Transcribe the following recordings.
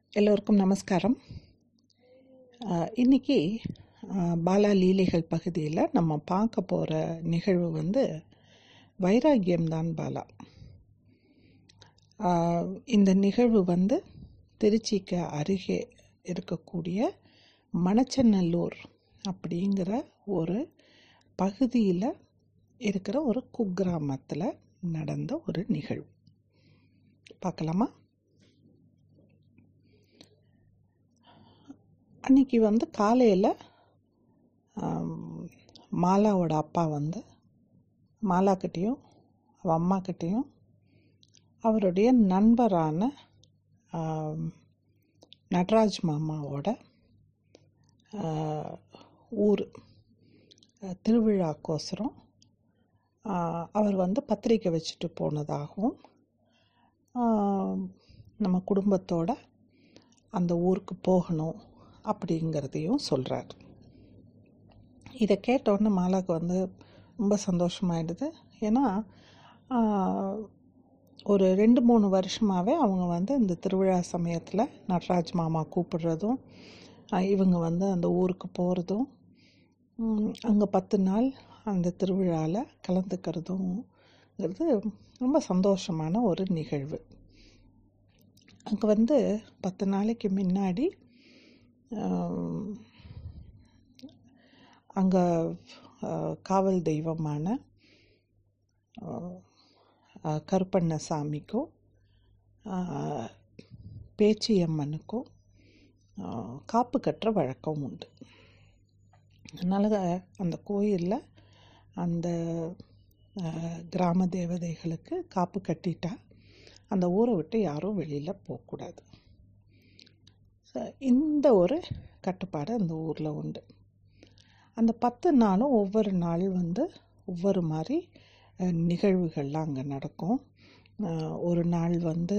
எல்லோருக்கும் நமஸ்காரம் அஹ், இன்னைக்கு அஹ், பாலா லீலைகள் பகுதியில் நம்ம பார்க்க போகிற நிகழ்வு வந்து வைராகியம்தான் பாலா அஹ், இந்த நிகழ்வு வந்து திருச்சிக்கு அருகே இருக்கக்கூடிய மணச்சநல்லூர் அப்படிங்கிற ஒரு பகுதியில் இருக்கிற ஒரு குக்கிராமத்தில் நடந்த ஒரு நிகழ்வு பார்க்கலாமா அன்னைக்கு வந்து காலையில் மாலாவோட அப்பா வந்து மாலாக்கிட்டேயும் அவள் அம்மாக்கிட்டேயும் அவருடைய நண்பரான ஆம், நடராஜ் மாமாவோட ஆஹ், ஊர் அஹ், திருவிழாக்கோசரம் ஆஹ், அவர் வந்து பத்திரிக்கை வச்சுட்டு போனதாகவும் ஆஹ், நம்ம குடும்பத்தோட அந்த ஊருக்கு போகணும் அப்படிங்கிறதையும் சொல்கிறார் இதை கேட்டோடனே மாலாக்கு வந்து ரொம்ப சந்தோஷமாயிடுது ஏன்னா ஆஹ், ஒரு ரெண்டு மூணு வருஷமாகவே அவங்க வந்து இந்த திருவிழா சமயத்தில் நடராஜ் மாமா கூப்பிடுறதும் ஆஹ், இவங்க வந்து அந்த ஊருக்கு போகிறதும் அங்கே பத்து நாள் அந்த திருவிழாவில் கலந்துக்கிறதுங்கிறது ரொம்ப சந்தோஷமான ஒரு நிகழ்வு அங்கே வந்து பத்து நாளைக்கு முன்னாடி அங்கே காவல் தெய்வமான ஆஹ், ஆஹ், கருப்பண்ணசாமிக்கும் ஆஹ், பேச்சியம்மனுக்கும் ஆஹ், காப்பு கட்டுற வழக்கம் உண்டு அதனால் அந்த கோயிலில் அந்த ஆஹ், கிராம தேவதைகளுக்கு காப்பு கட்டிட்டா அந்த ஊரை விட்டு யாரும் வெளியில் போகக்கூடாது So, இந்த ஒரு கட்டுப்பாடு அந்த ஊரில் உண்டு அந்த பத்து நாளும் ஒவ்வொரு நாள் வந்து ஒவ்வொரு மாதிரி அஹ், நிகழ்வுகள்லாம் அங்கே நடக்கும் அஹ், ஒரு நாள் வந்து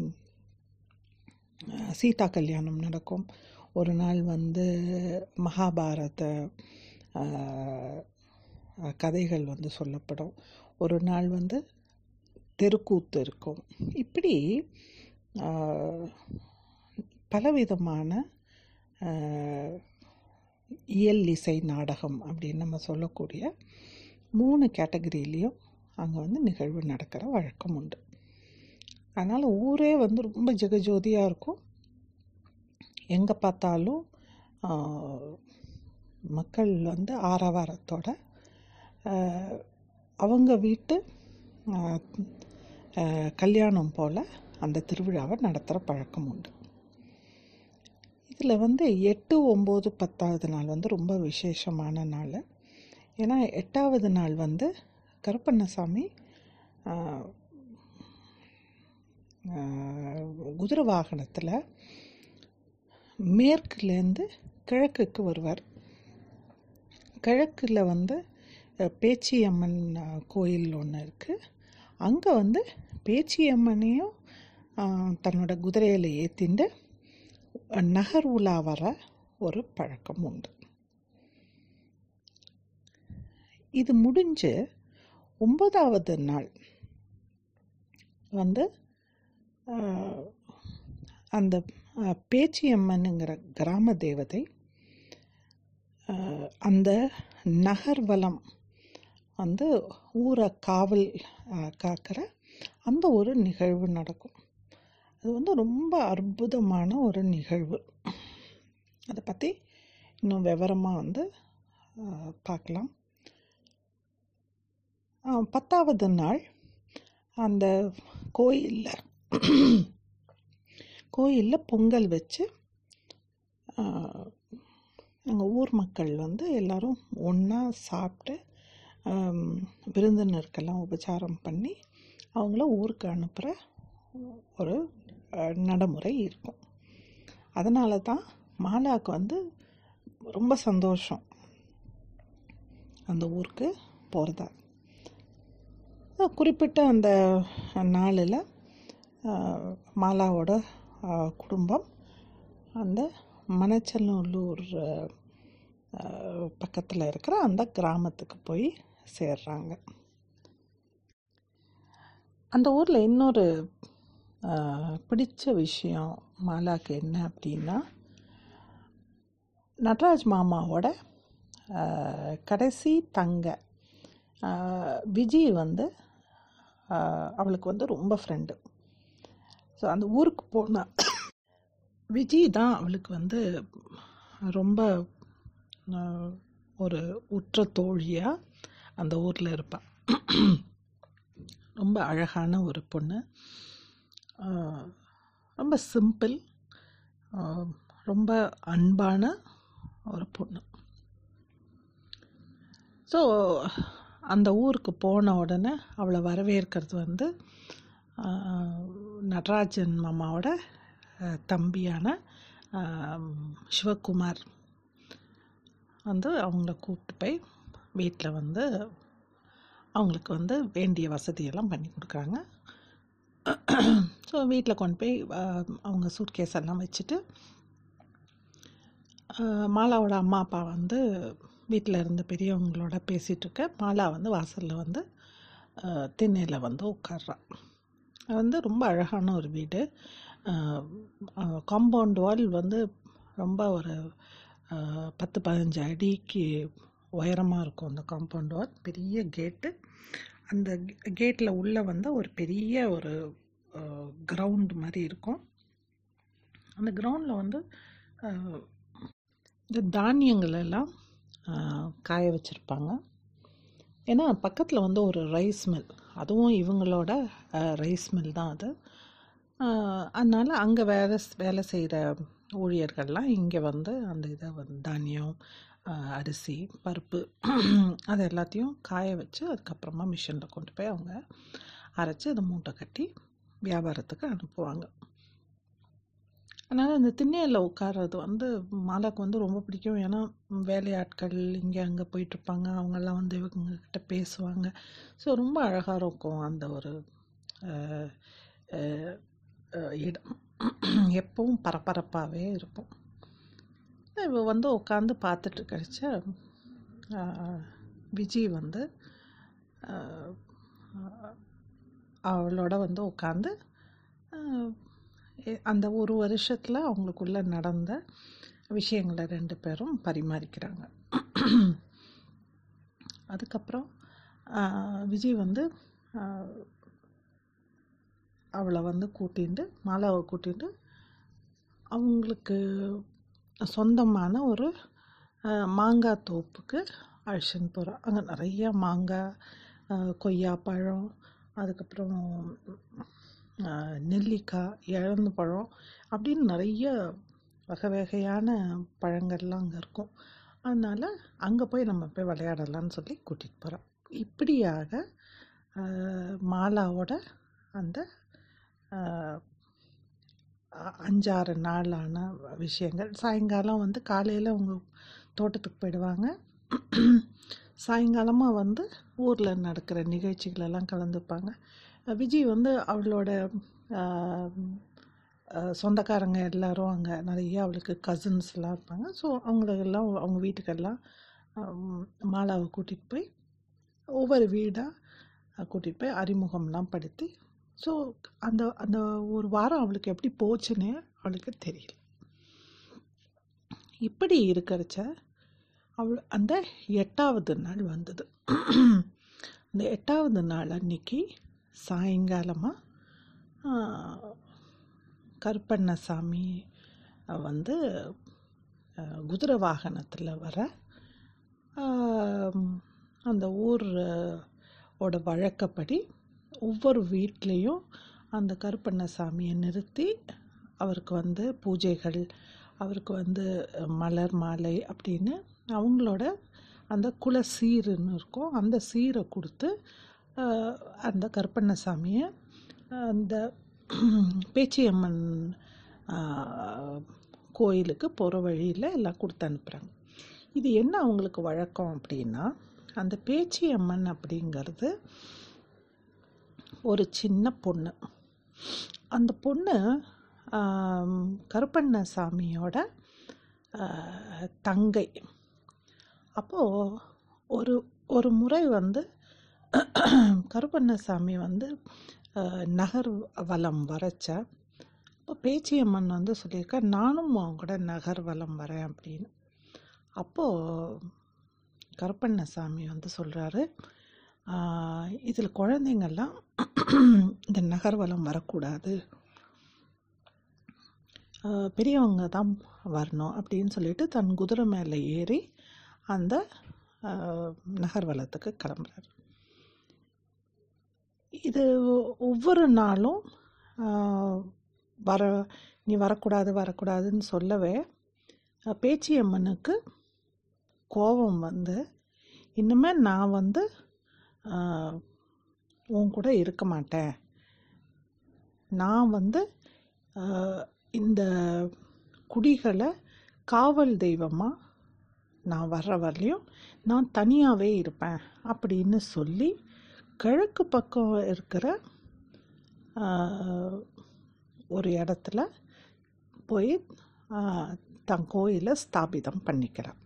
அஹ், சீதா கல்யாணம் நடக்கும் ஒரு நாள் வந்து மகாபாரத அஹ், அஹ், கதைகள் வந்து சொல்லப்படும் ஒரு நாள் வந்து தெருக்கூத்து இருக்கும் இப்படி ஆஹ், பலவிதமான ஆஹ், இயல் இசை நாடகம் அப்படின்னு நம்ம சொல்லக்கூடிய மூணு கேட்டகரியிலையும் அங்கே வந்து நிகழ்வு நடக்கிற வழக்கம் உண்டு அதனால் ஊரே வந்து ரொம்ப ஜெகஜோதியாக இருக்கும் எங்கே பார்த்தாலும் ஆஹ், மக்கள் வந்து ஆரவாரத்தோட ஆஹ், அவங்க வீட்டு ஆஹ், ஆஹ், கல்யாணம் போல் அந்த திருவிழாவை நடத்துகிற பழக்கம் உண்டு இதில் வந்து எட்டு ஒம்பது பத்தாவது நாள் வந்து ரொம்ப விசேஷமான நாள் ஏன்னா எட்டாவது நாள் வந்து கருப்பண்ணசாமி ஆஹ், ஆஹ், குதிரை வாகனத்தில் மேற்குலேருந்து கிழக்குக்கு வருவார் கிழக்கில் வந்து அஹ், பேச்சியம்மன் அஹ், கோயில் ஒன்று இருக்குது அங்கே வந்து பேச்சியம்மனையும் அஹ், தன்னோட குதிரையில் ஏற்றிண்டு நகர் உலா வர ஒரு பழக்கம் உண்டு இது முடிஞ்சு ஒன்பதாவது நாள் வந்து அஹ், அந்த அஹ், பேச்சியம்மனுங்கிற கிராம தேவதை அஹ், அந்த நகர்வலம் வந்து ஊரை காவல் அஹ், காக்கிற அந்த ஒரு நிகழ்வு நடக்கும் அது வந்து ரொம்ப அற்புதமான ஒரு நிகழ்வு அதை பற்றி இன்னும் விவரமாக வந்து அஹ், பார்க்கலாம் அஹ், பத்தாவது நாள் அந்த கோயிலில் கோயிலில் பொங்கல் வச்சு அங்கே ஊர் மக்கள் வந்து எல்லாரும் ஒன்றா சாப்பிட்டு ஆம், விருந்தினருக்கெல்லாம் உபச்சாரம் பண்ணி அவங்கள ஊருக்கு அனுப்புகிற ஒரு அஹ், நடைமுறை இருக்கும் அதனால தான் மாலாவுக்கு வந்து ரொம்ப சந்தோஷம் அந்த ஊருக்கு போகிறதா குறிப்பிட்ட அந்த நாளில் மாலாவோட அஹ், குடும்பம் அந்த மணச்சநல்லூர் பக்கத்தில் இருக்கிற அந்த கிராமத்துக்கு போய் சேர்றாங்க அந்த ஊரில் இன்னொரு ஆஹ், பிடிச்ச விஷயம் மாலாக்கு என்ன அப்படின்னா நடராஜ் மாமாவோட ஆஹ், கடைசி தங்க ஆஹ், விஜி வந்து ஆஹ், அவளுக்கு வந்து ரொம்ப ஃப்ரெண்டு ஸோ அந்த ஊருக்கு போனால் விஜி தான் அவளுக்கு வந்து ரொம்ப ஆஹ், ஒரு உற்ற தோழியாக அந்த ஊரில் இருப்பாள் ரொம்ப அழகான ஒரு பொண்ணு ஆஹ், ரொம்ப சிம்பிள் ஆஹ், ரொம்ப அன்பான ஒரு பொண்ணு ஸோ அந்த ஊருக்கு போன உடனே அவளை வரவேற்கிறது வந்து ஆஹ், நடராஜன் மாமாவோட ஆஹ், தம்பியான ஆஹ், சிவகுமார் வந்து அவங்கள கூப்பிட்டு போய் வீட்டில் வந்து அவங்களுக்கு வந்து வேண்டிய வசதியெல்லாம் பண்ணி கொடுக்குறாங்க ஸோ வீட்டில் கொண்டு போய் ஆஹ், அவங்க சூட்கேஸ் எல்லாம் வச்சுட்டு ஆஹ், மாலாவோட அம்மா அப்பா வந்து வீட்டில் இருந்த பெரியவங்களோட பேசிகிட்டு இருக்க மாலா வந்து வாசலில் வந்து ஆஹ், திண்ணையில் வந்து உட்கார்றா அது வந்து ரொம்ப அழகான ஒரு வீடு காம்பவுண்ட் வால் வந்து ரொம்ப ஒரு ஆஹ், பத்து பதினஞ்சு அடிக்கு உயரமாக இருக்கும் அந்த காம்பவுண்ட் வால் பெரிய கேட்டு அந்த கேட்டில் உள்ளே வந்து ஒரு பெரிய ஒரு கிரவுண்ட் மாதிரி இருக்கும் அந்த கிரவுண்டில் வந்து ஆஹ், இந்த தானியங்கள் எல்லாம் ஆஹ், காய வச்சுருப்பாங்க ஏன்னா பக்கத்தில் வந்து ஒரு ரைஸ் மில் அதுவும் இவங்களோட ரைஸ் மில் தான் அது ஆஹ், அதனால அங்கே வேலை வேலை செய்கிற ஊழியர்கள்லாம் இங்கே வந்து அந்த இதை வந்து தானியம் ஆஹ், அரிசி பருப்பு அது எல்லாத்தையும் காய வச்சு அதுக்கப்புறமா மிஷினில் கொண்டு போய் அவங்க அரைச்சி அதை மூட்டை கட்டி வியாபாரத்துக்கு அனுப்புவாங்க அதனால் இந்த திண்ணையில் உட்கார்றது வந்து மாலாக்கு வந்து ரொம்ப பிடிக்கும் ஏன்னா வேலையாட்கள் இங்கே அங்கே போயிட்டுருப்பாங்க அவங்கெல்லாம் வந்து இவங்கக்கிட்ட பேசுவாங்க ஸோ ரொம்ப அழகாக இருக்கும் அந்த ஒரு அஹ், அஹ், அஹ், இடம் எப்பவும் பரபரப்பாகவே இருக்கும் இவ வந்து உட்காந்து பார்த்துட்டு கிடைச்ச விஜய் வந்து அஹ், அவளோட வந்து உட்காந்து அந்த ஒரு வருஷத்தில் அவங்களுக்குள்ள நடந்த விஷயங்களை ரெண்டு பேரும் பரிமாறிக்கிறாங்க அதுக்கப்புறம் ஆஹ், விஜய் வந்து ஆஹ், அவளை வந்து கூட்டிட்டு மாலாவை கூட்டிட்டு அவங்களுக்கு சொந்தமான ஒரு ஆஹ், மாங்காய் தோப்புக்கு அழைச்சின்னு போகிறோம் அங்கே நிறைய மாங்காய் ஆஹ், கொய்யாப்பழம் அதுக்கப்புறம் ஆஹ், நெல்லிக்காய் இழந்த பழம் அப்படின்னு நிறைய வகை வகையான பழங்கள்லாம் அங்கே இருக்கும் அதனால் அங்கே போய் நம்ம போய் விளையாடலாம்னு சொல்லி கூட்டிகிட்டு போகிறோம் இப்படியாக ஆஹ், மாலாவோட அந்த ஆஹ், அ- அஞ்சாறு நாளான விஷயங்கள் சாயங்காலம் வந்து காலையில் அவங்க தோட்டத்துக்கு போயிடுவாங்க சாயங்காலமாக வந்து ஊரில் நடக்கிற நிகழ்ச்சிகளெல்லாம் கலந்துப்பாங்க அஹ் விஜய் வந்து அவளோட ஆஹ், அஹ், சொந்தக்காரங்க எல்லாரும் அங்கே நிறைய அவளுக்கு கசின்ஸ்லாம் இருப்பாங்க ஸோ அவங்களெல்லாம் அவங்க வீட்டுக்கெல்லாம் ஆம், மாலாவை கூட்டிகிட்டு போய் ஒவ்வொரு வீடாக கூட்டிகிட்டு போய் அறிமுகம்லாம் படுத்தி ஸோ அந்த அந்த ஒரு வாரம் அவளுக்கு எப்படி போச்சுன்னே அவளுக்கு தெரியல இப்படி இருக்கிறச்ச அவள் அந்த எட்டாவது நாள் வந்தது அந்த எட்டாவது நாள் அன்னைக்கு சாயங்காலமாக கருப்பண்ணசாமி வந்து அஹ், குதிரை வாகனத்தில் வர ஆம், அந்த ஊர் அஹ், ஓட வழக்கப்படி ஒவ்வொரு வீட்லேயும் அந்த கருப்பண்ணசாமியை நிறுத்தி அவருக்கு வந்து பூஜைகள் அவருக்கு வந்து அஹ், மலர் மாலை அப்படின்னு அவங்களோட அந்த குல சீருன்னு இருக்கும் அந்த சீரை கொடுத்து அஹ், அந்த கருப்பண்ணசாமியை அந்த பேச்சியம்மன் ஆஹ், கோயிலுக்கு போகிற வழியில் எல்லாம் கொடுத்து அனுப்புகிறாங்க இது என்ன அவங்களுக்கு வழக்கம் அப்படின்னா அந்த பேச்சியம்மன் அப்படிங்கிறது ஒரு சின்ன பொண்ணு அந்த பொண்ணு ஆம், கருப்பண்ணசாமியோட ஆஹ், தங்கை அப்போது ஒரு ஒரு முறை வந்து கருப்பண்ணசாமி வந்து ஆஹ், நகர் வலம் வரச்ச இப்போ பேச்சியம்மன் வந்து சொல்லியிருக்கா நானும் உன் கூட நகர்வலம் வரேன் அப்படின்னு அப்போது கருப்பண்ணசாமி வந்து சொல்கிறாரு இதில் குழந்தைங்கள்லாம் இந்த நகர்வலம் வரக்கூடாது ஆஹ் பெரியவங்க தான் வரணும் அப்படின்னு சொல்லிட்டு தன் குதிரை மேலே ஏறி அந்த ஆஹ் நகர்வலத்துக்கு கிளம்புறாரு இது ஒவ்வொரு நாளும் ஆஹ் வர நீ வரக்கூடாது வரக்கூடாதுன்னு சொல்லவே ஆஹ் பேச்சியம்மனுக்கு கோபம் வந்து இன்னுமே நான் வந்து ஆஹ் உன் கூட இருக்க மாட்டேன் நான் வந்து ஆஹ் இந்த குடிகளை காவல் தெய்வமாக நான் வர்ற வரலையும் நான் தனியாகவே இருப்பேன் அப்படின்னு சொல்லி கிழக்கு பக்கம் இருக்கிற ஆஹ், ஒரு இடத்துல போய் ஆஹ், தன் கோயிலை ஸ்தாபிதம் பண்ணிக்கிறான்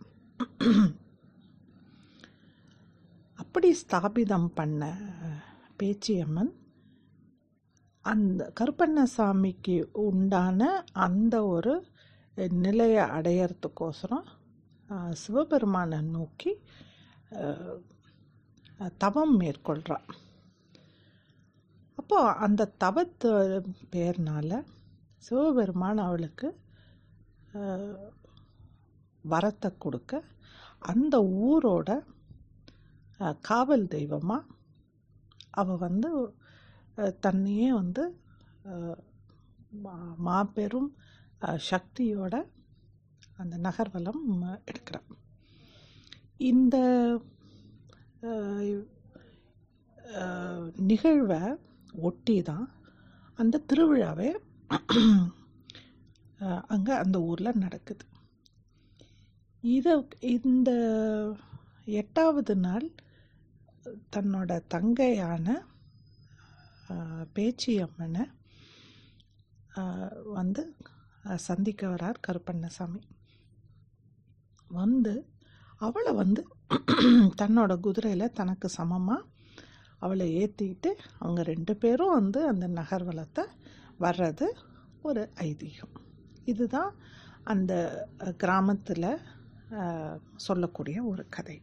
அப்படி ஸ்தாபிதம் பண்ண பேச்சியம்மன் அந்த கருப்பண்ணசாமிக்கு உண்டான அந்த ஒரு நிலையை அடையறதுக்கோசரம் ஆஹ், சிவபெருமானை நோக்கி ஆஹ், தவம் மேற்கொள்கிறான் அப்போ அந்த தவத்து பேர்னால சிவபெருமான் அவளுக்கு ஆஹ், வரத்தை கொடுக்க அந்த ஊரோட ஆஹ், காவல் தெய்வமாக அவள் வந்து ஆஹ், தன்னையே வந்து ஆஹ், மா- மாபெரும் ஆஹ், சக்தியோட அந்த நகர்வலம் எடுக்கிறான் இந்த ஆஹ், ஆஹ், நிகழ்வை ஒட்டி தான் அந்த திருவிழாவே அங்கே அந்த ஊரில் நடக்குது இதை இந்த எட்டாவது நாள் தன்னோட தங்கையான ஆஹ், பேச்சியம்மனை ஆஹ், வந்து ஆஹ், சந்திக்க வரார் கருப்பண்ணசாமி வந்து அவளை வந்து தன்னோட குதிரையில் தனக்கு சமமாக அவளை ஏற்றிட்டு அவங்க ரெண்டு பேரும் வந்து அந்த நகர்வலத்தை வர்றது ஒரு ஐதீகம் இதுதான் அந்த கிராமத்தில் சொல்லக்கூடிய ஒரு கதை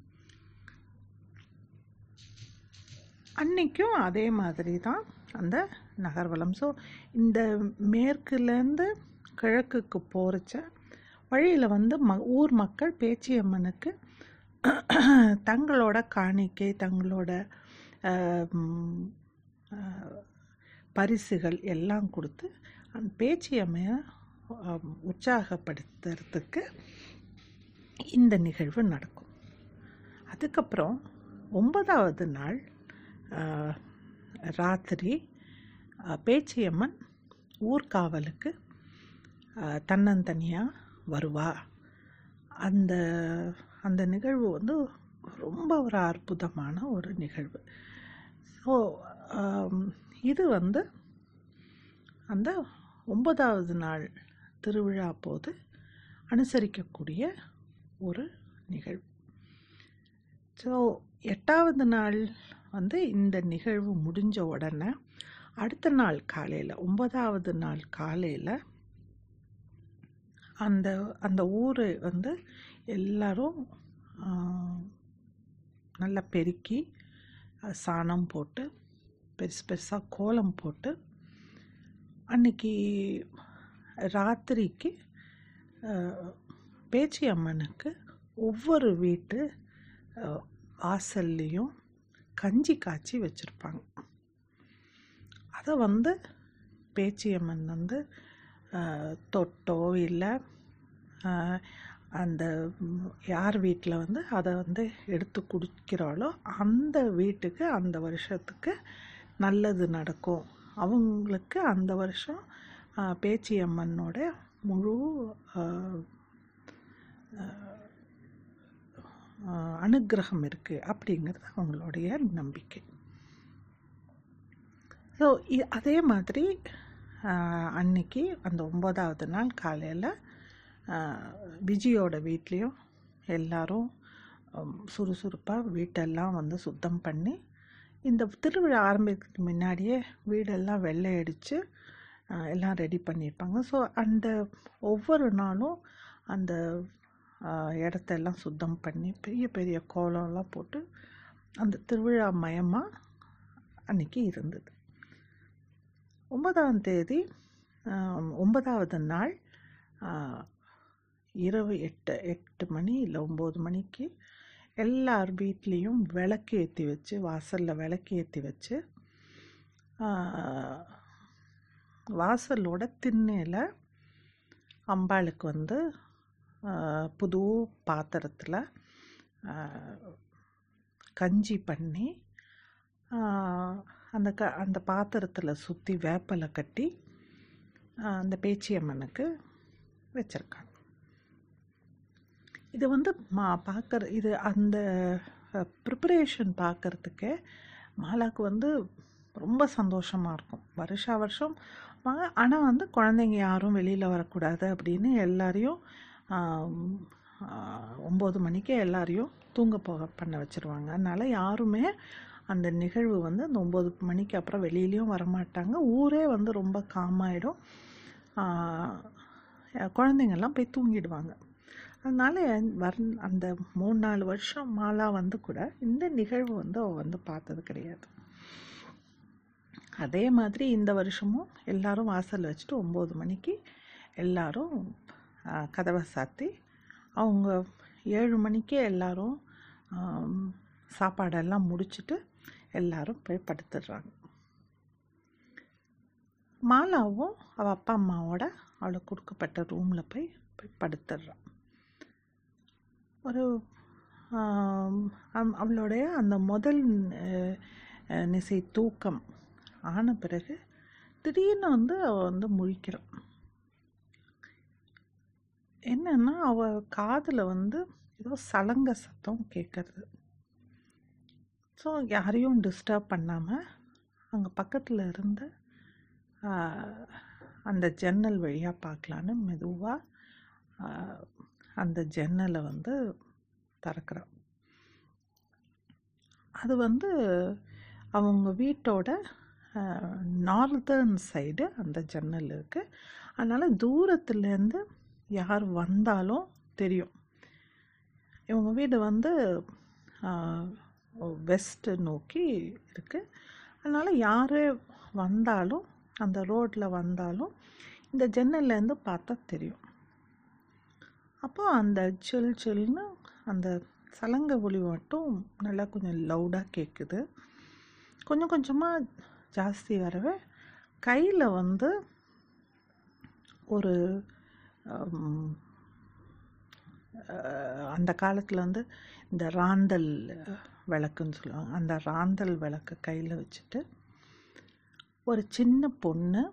அன்னைக்கும் அதே மாதிரி தான் அந்த நகர்வலம் ஸோ இந்த மேற்குலேருந்து கிழக்குக்கு போகிறச்ச வழியில் வந்து ம ஊர் மக்கள் பேச்சியம்மனுக்கு தங்களோட காணிக்கை தங்களோட ஆஹ், ம், ஆஹ், பரிசுகள் எல்லாம் கொடுத்து அந்த பேச்சியம்மையை ஆஹ், உற்சாகப்படுத்துறதுக்கு இந்த நிகழ்வு நடக்கும் அதுக்கப்புறம் ஒன்பதாவது நாள் ஆஹ், ராத்திரி ஆஹ், பேச்சியம்மன் ஊர்காவலுக்கு ஆஹ், தன்னந்தனியாக வருவா அந்த அந்த நிகழ்வு வந்து ரொம்ப ஒரு அற்புதமான ஒரு நிகழ்வு ஸோ இது வந்து அந்த ஒன்பதாவது நாள் திருவிழா போது அனுசரிக்கக்கூடிய ஒரு நிகழ்வு ஸோ எட்டாவது நாள் வந்து இந்த நிகழ்வு முடிஞ்ச உடனே அடுத்த நாள் காலையில் ஒன்பதாவது நாள் காலையில் அந்த அந்த ஊர் வந்து எல்லாரும் ஆஹ், நல்லா பெருக்கி அஹ், சாணம் போட்டு பெருசு பெருசாக கோலம் போட்டு அன்னைக்கு ராத்திரிக்கு ஆஹ், பேச்சி அம்மனுக்கு ஒவ்வொரு வீட்டு ஆஹ், வாசல்லையும் கஞ்சி காய்ச்சி வச்சுருப்பாங்க அதை வந்து பேச்சியம்மன் வந்து ஆஹ், தொட்டோ இல்லை அந்த ம், யார் வீட்டில் வந்து அதை வந்து எடுத்து குடிக்கிறாளோ அந்த வீட்டுக்கு அந்த வருஷத்துக்கு நல்லது நடக்கும் அவங்களுக்கு அந்த வருஷம் ஆஹ், பேச்சியம்மனோட முழு ஆஹ், ஆஹ், அனுக்கிரகம் இருக்குது அப்படிங்கிறது அவங்களுடைய நம்பிக்கை ஸோ அதே மாதிரி ஆஹ், அன்னைக்கு அந்த ஒன்பதாவது நாள் காலையில் விஜயோட வீட்லேயும் எல்லாரும் சுறுசுறுப்பாக வீட்டெல்லாம் வந்து சுத்தம் பண்ணி இந்த திருவிழா ஆரம்பிக்கிறதுக்கு முன்னாடியே வீடெல்லாம் வெள்ளை அடித்து ஆஹ் எல்லாம் ரெடி பண்ணியிருப்பாங்க ஸோ அந்த ஒவ்வொரு நாளும் அந்த ஆஹ் இடத்தெல்லாம் சுத்தம் பண்ணி பெரிய பெரிய கோலம்லாம் போட்டு அந்த திருவிழா மயமாக அன்னைக்கு இருந்தது ஒன்பதாம் தேதி ஆஹ் ஒன்பதாவது நாள் ஆஹ் இரவு எட்டு எட்டு மணி இல்லை ஒம்பது மணிக்கு எல்லார் வீட்லேயும் விளக்கு ஏற்றி வச்சு வாசலில் விளக்கு ஏற்றி வச்சு ஆஹ் வாசலோட திண்ணையில் அம்பாளுக்கு வந்து ஆஹ் புது பாத்திரத்தில் கஞ்சி பண்ணி ஆஹ் அந்த க அந்த பாத்திரத்தில் சுற்றி வேப்பலை கட்டி ஆஹ் அந்த பேச்சியம்மனுக்கு வச்சுருக்காங்க இது வந்து மா பார்க்குற இது அந்த ப்ரிப்பரேஷன் பார்க்குறதுக்கே மாலாக்கு வந்து ரொம்ப சந்தோஷமாக இருக்கும் வருஷா வருஷம் வாங்க ஆனால் வந்து குழந்தைங்க யாரும் வெளியில் வரக்கூடாது அப்படின்னு எல்லாரையும் ஆம், ஆ, ஒம்பது மணிக்கே எல்லாரையும் தூங்க போக பண்ண வச்சுருவாங்க அதனால் யாருமே அந்த நிகழ்வு வந்து அந்த ஒம்பது மணிக்கு அப்புறம் வெளியிலையும் வரமாட்டாங்க ஊரே வந்து ரொம்ப காமாயிடும் குழந்தைங்கள்லாம் போய் தூங்கிடுவாங்க அதனால வர் அந்த மூணு நாலு வருஷம் மாலா வந்து கூட இந்த நிகழ்வு வந்து அவள் வந்து பார்த்தது கிடையாது அதே மாதிரி இந்த வருஷமும் எல்லாரும் வாசல் வச்சுட்டு ஒம்பது மணிக்கு எல்லாரும் ஆ, கதவை சாத்தி அவங்க ஏழு மணிக்கே எல்லாரும் ஆம், சாப்பாடெல்லாம் முடிச்சிட்டு எல்லாரும் போய் படுத்துடுறாங்க மாலாவும் அவள் அப்பா அம்மாவோட அவளுக்கு கொடுக்கப்பட்ட ரூமில் போய் போய் படுத்துடுறான் ஒரு ஆம், அவ- அவளுடைய அந்த முதல் அஹ், அஹ், நிசை தூக்கம் ஆன பிறகு திடீர்னு வந்து அவள் வந்து முழிக்கிறான் என்னன்னா அவ காதில் வந்து ஏதோ சலங்க சத்தம் கேட்கறது ஸோ யாரையும் டிஸ்டர்ப் பண்ணாமல் அங்கே பக்கத்தில் இருந்த ஆஹ், அந்த ஜன்னல் வழியாக பார்க்கலான்னு மெதுவாக அந்த ஜன்னலை வந்து திறக்கிறான் அது வந்து அவங்க வீட்டோட நார்தர்ன் சைடு அந்த ஜன்னல் இருக்குது அதனால் தூரத்துலேருந்து யார் வந்தாலும் தெரியும் இவங்க வீடு வந்து வெஸ்ட்டு நோக்கி இருக்குது அதனால் யார் வந்தாலும் அந்த ரோட்டில் வந்தாலும் இந்த ஜன்னல்லேருந்து பார்த்தா தெரியும் அப்போ அந்த சில் சில்னு அந்த சலங்க ஒலி மட்டும் நல்லா கொஞ்சம் லவுடாக கேட்குது கொஞ்சம் கொஞ்சமாக ஜாஸ்தி வரவே கையில் வந்து ஒரு ஹம், அஹ், அந்த காலத்தில் வந்து இந்த ராந்தல் விளக்குன்னு சொல்லுவாங்க அந்த ராந்தல் விளக்கு கையில் வச்சுட்டு ஒரு சின்ன பொண்ணு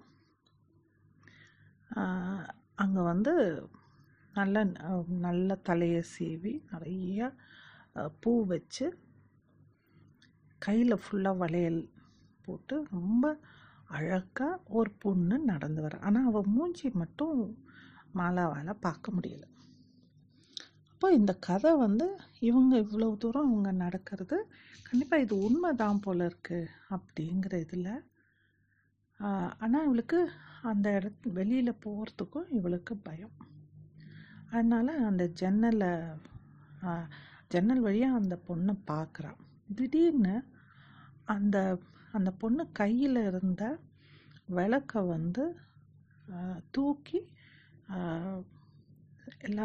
அங்கே வந்து நல்ல அஹ், நல்ல தலையை சீவி நிறைய அஹ், பூ வச்சு கையில் ஃபுல்லாக வளையல் போட்டு ரொம்ப அழகாக ஒரு பொண்ணு நடந்து வர ஆனால் அவள் மூஞ்சி மட்டும் மாலாவால் பார்க்க முடியல அப்போ இந்த கதை வந்து இவங்க இவ்வளோ தூரம் இவங்க நடக்கிறது கண்டிப்பாக இது உண்மைதான் போல இருக்கு அப்படிங்கிற இதில் ஆனால் இவளுக்கு அந்த இடத்து வெளியில் போகிறதுக்கும் இவளுக்கு பயம் அதனால் அந்த ஜன்னலை ஆ, ஜன்னல் வழியாக அந்த பொண்ணை பார்க்குறான் திடீர்னு அந்த அந்த பொண்ணு கையில் இருந்த விளக்க வந்து ஆ, தூக்கி ஆ, எல்லா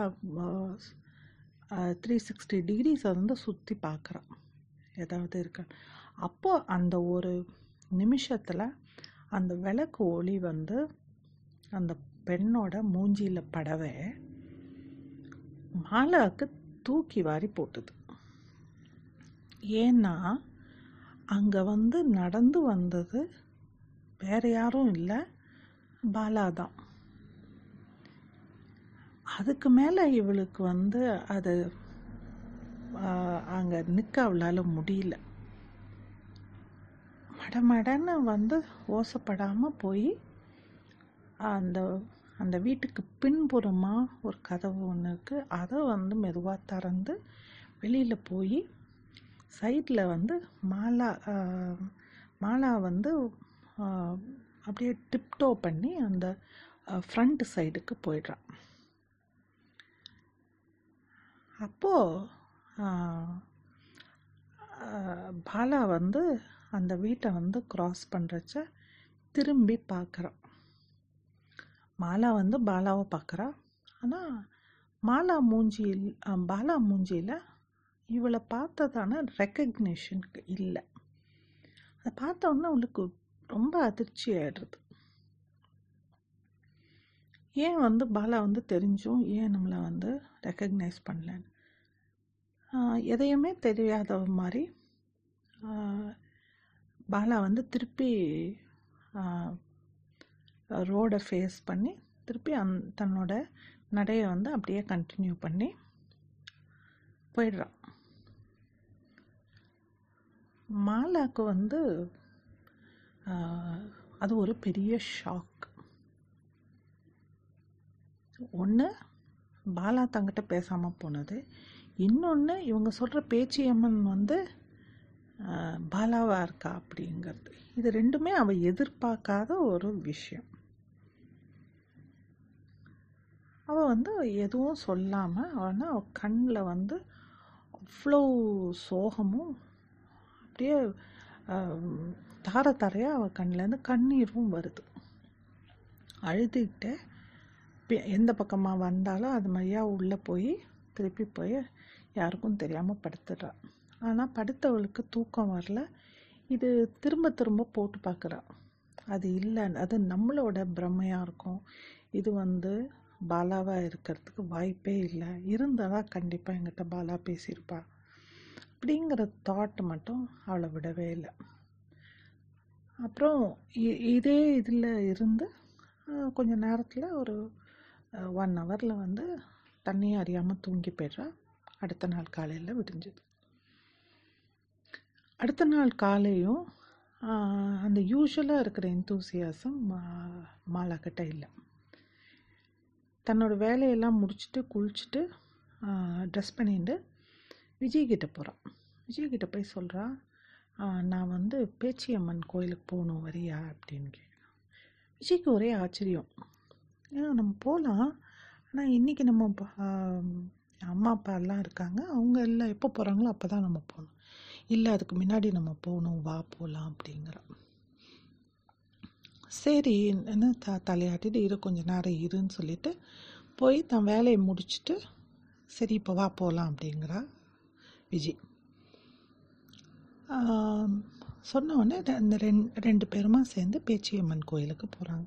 த்ரீ சிக்ஸ்டி டிகிரிஸ் வந்து சுற்றி பார்க்குறான் ஏதாவது இருக்கா அப்போ அந்த ஒரு நிமிஷத்தில் அந்த விளக்கு ஒளி வந்து அந்த பெண்ணோட மூஞ்சியில் படவே மாலாவுக்கு தூக்கி வாரி போட்டுது ஏன்னா அங்கே வந்து நடந்து வந்தது வேற யாரும் இல்லை பாலா தான் அதுக்கு மேலே இவளுக்கு வந்து அது அங்கே நிற்க அவளால் முடியல மடமடன்னு வந்து ஓசைப்படாமல் போய் அந்த அந்த வீட்டுக்கு பின்புறமாக ஒரு கதவு ஒன்று இருக்குது அதை வந்து மெதுவாக திறந்து வெளியில் போய் சைடில் வந்து மாலா ஆஹ், மாலா வந்து ஆஹ், அப்படியே டிப்டோ பண்ணி அந்த ஃப்ரண்ட் சைடுக்கு போயிடுறான் அப்போது பாலா வந்து அந்த வீட்டை வந்து க்ராஸ் பண்ணுறச்ச திரும்பி பார்க்குறான் மாலா வந்து பாலாவை பார்க்குறா ஆனால் மாலா மூஞ்சியில் அஹ், பாலா மூஞ்சியில் இவளை பார்த்ததான ரெக்கக்னிஷன் இல்லை அதை பார்த்த உடனே அவளுக்கு ரொம்ப அதிர்ச்சி ஆயிடுறது ஏன் வந்து பாலா வந்து தெரிஞ்சும் ஏன் நம்மளை வந்து ரெக்கக்னைஸ் பண்ணலன்னு ஆஹ் எதையுமே தெரியாத மாதிரி ஆஹ் பாலா வந்து திருப்பி ரோடை ஃபேஸ் பண்ணி திருப்பி அந் தன்னோட நடையை வந்து அப்படியே கண்டினியூ பண்ணி போயிடுறான் மாலாக்கு வந்து ஆஹ், அது ஒரு பெரிய ஷாக் ஒன்று பாலா தங்கிட்ட பேசாமல் போனது இன்னொன்று இவங்க சொல்கிற பேச்சியம்மன் வந்து ஆஹ், பாலாவா இருக்கா அப்படிங்கிறது இது ரெண்டுமே அவ எதிர்பார்க்காத ஒரு விஷயம் அவள் வந்து எதுவும் சொல்லாமல் அவனா அவ கண்ணில் வந்து அவ்வளோ சோகமும் அப்படியே ஆஹ், தார தாரையாக அவள் கண்ணிலேருந்து கண்ணீரும் வருது அழுதுகிட்டே பி- எந்த பக்கமாக வந்தாலும் அது மாதிரியா உள்ளே போய் திருப்பி போய் யாருக்கும் தெரியாமல் படுத்துடுறா ஆனால் படுத்தவளுக்கு தூக்கம் வரல இது திரும்ப திரும்ப போட்டு பார்க்குறா அது இல்லை அது நம்மளோட பிரமையாக இருக்கும் இது வந்து பாலாவாக இருக்கிறதுக்கு வாய்ப்பே இல்லை இருந்தால் கண்டிப்பாக என்கிட்ட பாலா பேசியிருப்பா அப்படிங்கிற தாட் மட்டும் அவளை விடவே இல்லை அப்புறம் இ- இதே இதில் இருந்து அஹ், கொஞ்ச நேரத்தில் ஒரு ஒன் ஹவரில் வந்து தண்ணியை அறியாமல் தூங்கி போய்ட்றா அடுத்த நாள் காலையில் விடிஞ்சுது அடுத்த நாள் காலையும் ஆஹ், அந்த யூஸ்வலாக இருக்கிற எந்தூசியாசம் மாலா கிட்ட இல்லை தன்னோட வேலையெல்லாம் முடிச்சுட்டு குளிச்சுட்டு ட்ரெஸ் பண்ணிட்டு விஜய் கிட்ட போகிறான் விஜய் கிட்ட போய் சொல்கிறா நான் வந்து பேச்சியம்மன் கோயிலுக்கு போகணும் வரியா அப்படின்னு கேட்குறான் விஜய்க்கு ஒரே ஆச்சரியம் ஏன் நம்ம போகலாம் ஆனால் இன்றைக்கி நம்ம ப- ஆம், அம்மா அப்பா எல்லாம் இருக்காங்க அவங்க எல்லாம் எப்போ போகிறாங்களோ அப்போ தான் நம்ம போகணும் இல்லை அதுக்கு முன்னாடி நம்ம போகணும் வா போகலாம் அப்படிங்கிறான் சரி என்ன த தலையாட்டிட்டு இரு கொஞ்ச நேரம் இருன்னு சொல்லிட்டு போய் தன் வேலையை முடிச்சுட்டு சரி இப்போ வா போகலாம் அப்படிங்கிறா விஜய் ஆம், சொன்ன உடனே ரெ- இந்த ரெண் ரெண்டு பேருமா சேர்ந்து பேச்சியம்மன் கோயிலுக்கு போகிறாங்க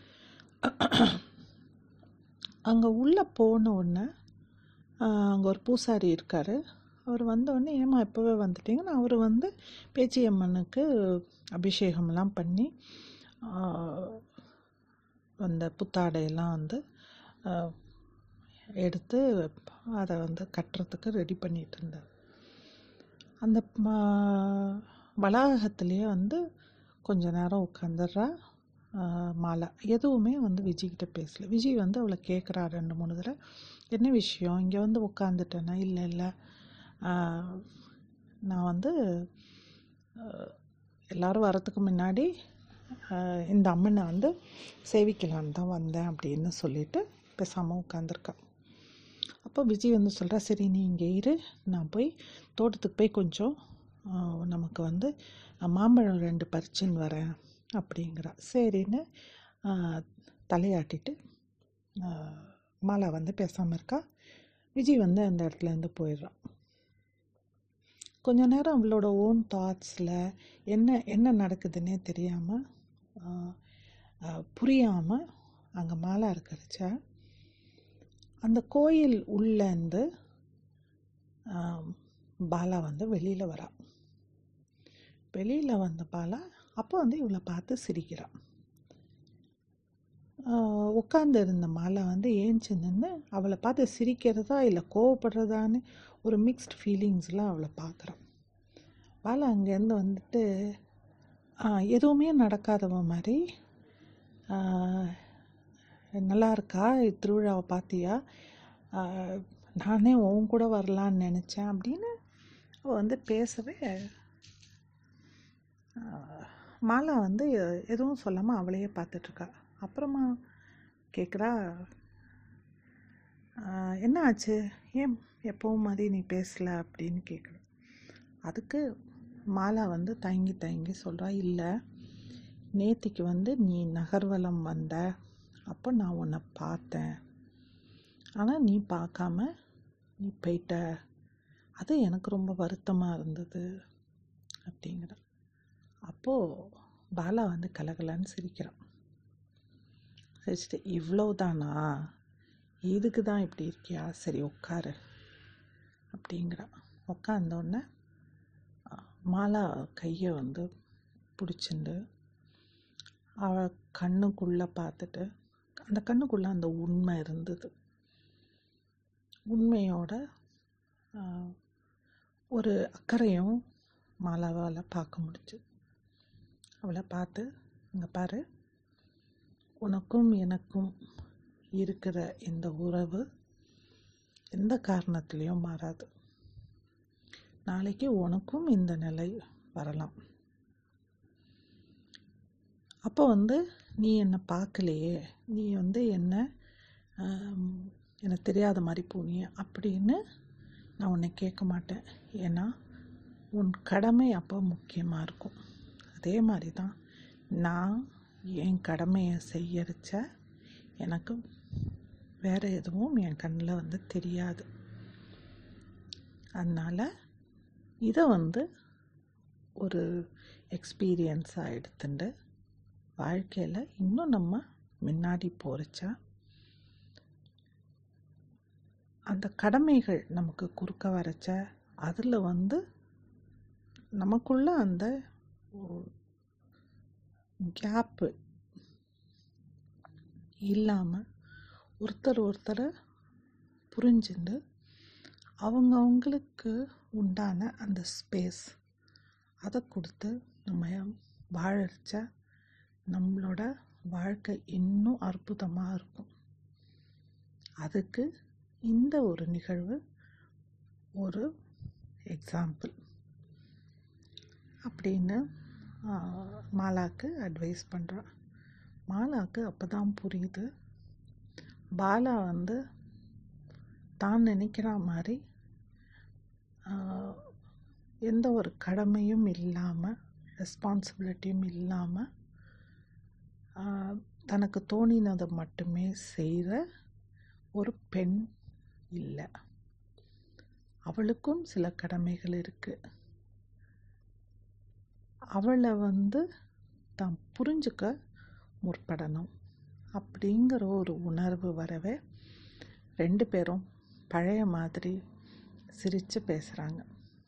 அங்கே உள்ளே போன உடனே அங்கே ஒரு பூசாரி இருக்கார் அவர் வந்த உடனே ஏமா இப்போவே வந்துட்டீங்கன்னா அவர் வந்து பேச்சியம்மனுக்கு அபிஷேகம்லாம் பண்ணி ஆஹ், அந்த புத்தாடையெல்லாம் வந்து ஆஹ், எடுத்து அதை வந்து கட்டுறதுக்கு ரெடி பண்ணிட்டு இருந்தார் அந்த ம- வளாகத்திலேயே வந்து கொஞ்ச நேரம் உட்காந்துடுறா மாலா எதுவுமே வந்து விஜய்கிட்ட பேசல விஜய் வந்து அவளை கேட்குறா ரெண்டு மூணு தடவை என்ன விஷயம் இங்கே வந்து உட்காந்துட்டேன்னா இல்லை இல்லை ஆஹ், நான் வந்து ஆஹ், எல்லாரும் வரத்துக்கு முன்னாடி ஆஹ், இந்த அம்மனை வந்து சேவிக்கலான்னு தான் வந்தேன் அப்படின்னு சொல்லிட்டு பேசாமல் உட்காந்துருக்கா அப்போ விஜய் வந்து சொல்கிறா சரி நீ இங்கே இரு நான் போய் தோட்டத்துக்கு போய் கொஞ்சம் ஆஹ், நமக்கு வந்து அஹ், மாம்பழம் ரெண்டு பறிச்சுன்னு வரேன் அப்படிங்கிறா சரின்னு ஆஹ், தலையாட்டிட்டு ஆஹ், மாலா வந்து பேசாமல் இருக்கா விஜய் வந்து அந்த இடத்துல இருந்து போயிடுறான் கொஞ்ச நேரம் அவளோட ஓன் தாட்ஸில் என்ன என்ன நடக்குதுன்னே தெரியாமல் புரியாமல் அங்கே மாலா இருக்கிறச்ச அந்த கோயில் உள்ளேருந்து ஆம், பாலா வந்து வெளியில் வரா வெளியில் வந்த பாலா அப்போ வந்து இவளை பார்த்து சிரிக்கிறான் உட்காந்து இருந்த மாலா வந்து ஏஞ்சி நின்று அவளை பார்த்து சிரிக்கிறதா இல்லை கோவப்படுறதான்னு ஒரு மிக்ஸ்ட் ஃபீலிங்ஸ்லாம் அவளை பார்க்குறான் பாலா அங்கேருந்து வந்துட்டு ஆ, எதுவுமே நடக்காதவ மாதிரி ஆ, நல்லா இருக்கா திருவிழாவை பார்த்தியா ஆ, நானே உன் கூட வரலான்னு நினச்சேன் அப்படின்னு அவள் வந்து பேசவே ஆ, மாலா வந்து எ- எதுவும் சொல்லாமல் அவளையே பார்த்துட்ருக்கா அப்புறமா கேட்குறா என்ன ஆச்சு ஏன் எப்பவும் மாதிரி நீ பேசல அப்படின்னு கேட்குறா அதுக்கு மாலா வந்து தயங்கி தயங்கி சொல்கிறா இல்லை நேத்திக்கு வந்து நீ நகர்வலம் வந்த அப்போ நான் உன்னை பார்த்தேன் ஆனால் நீ பார்க்காம நீ போயிட்ட அது எனக்கு ரொம்ப வருத்தமாக இருந்தது அப்படிங்கிற அப்போது பாலா வந்து கலகலன்னு சிரிக்கிறான் சிரிச்சிட்டு இவ்வளவுதானா இதுக்கு தான் இப்படி இருக்கியா சரி உட்காரு அப்படிங்கிறான் உட்காந்தோடனே மாலா கையை வந்து பிடிச்சிண்டு அவ கண்ணுக்குள்ளே பார்த்துட்டு அந்த கண்ணுக்குள்ளே அந்த உண்மை இருந்தது உண்மையோட ஆ, ஒரு அக்கறையும் மாலாவால் பார்க்க முடிஞ்சு அவளை பார்த்து இங்கே பாரு உனக்கும் எனக்கும் இருக்கிற இந்த உறவு எந்த காரணத்துலேயும் மாறாது நாளைக்கு உனக்கும் இந்த நிலை வரலாம் அப்போ வந்து நீ என்னை பார்க்கலையே நீ வந்து என்ன ஆம், எனக்கு தெரியாத மாதிரி போனியே அப்படின்னு நான் உன்னை கேட்க மாட்டேன் ஏன்னா உன் கடமை அப்போ முக்கியமாக இருக்கும் அதே மாதிரி தான் நான் என் கடமையை செய்யறச்ச எனக்கு வேறு எதுவும் என் கண்ணில் வந்து தெரியாது அதனால் இதை வந்து ஒரு எக்ஸ்பீரியன்ஸாக எடுத்துட்டு வாழ்க்கையில் இன்னும் நம்ம முன்னாடி போகிறச்சா அந்த கடமைகள் நமக்கு குறுக்க வரச்ச அதில் வந்து நமக்குள்ள அந்த கேப்பு இல்லாமல் ஒருத்தர் ஒருத்தரை புரிஞ்சுண்டு அவங்க அவங்களுக்கு உண்டான அந்த ஸ்பேஸ் அதை கொடுத்து நம்ம வாழச்ச நம்மளோட வாழ்க்கை இன்னும் அற்புதமாக இருக்கும் அதுக்கு இந்த ஒரு நிகழ்வு ஒரு எக்ஸாம்பிள் அப்படின்னு ஆஹ், மாலாக்கு அட்வைஸ் பண்ணுறான் மாலாக்கு அப்போ தான் புரியுது பாலா வந்து தான் நினைக்கிற மாதிரி ஆஹ், எந்த ஒரு கடமையும் இல்லாமல் ரெஸ்பான்சிபிலிட்டியும் இல்லாமல் தனக்கு தோணினதை மட்டுமே செய்கிற ஒரு பெண் இல்லை அவளுக்கும் சில கடமைகள் இருக்குது அவளை வந்து தான் புரிஞ்சுக்க முற்படணும் அப்படிங்கிற ஒரு உணர்வு வரவே ரெண்டு பேரும் பழைய மாதிரி சிரித்து பேசுகிறாங்க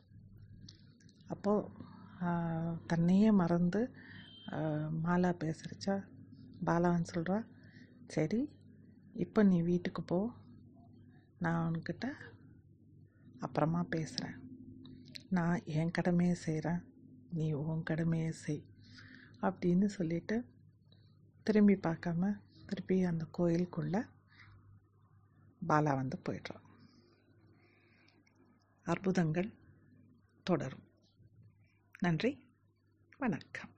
அப்போது தன்னையே மறந்து ஆஹ், மாலா பேசுகிறச்சா பாலான்னு சொல்கிறா சரி இப்போ நீ வீட்டுக்கு போ நான் உன்கிட்ட அப்புறமா பேசுகிறேன் நான் என் கடமையை செய்கிறேன் நீ உன் கடமையை செய் அப்படின்னு சொல்லிட்டு திரும்பி பார்க்காம திருப்பி அந்த கோயிலுக்குள்ளே பாலா வந்து போயிடுறான் அற்புதங்கள் தொடரும் நன்றி வணக்கம்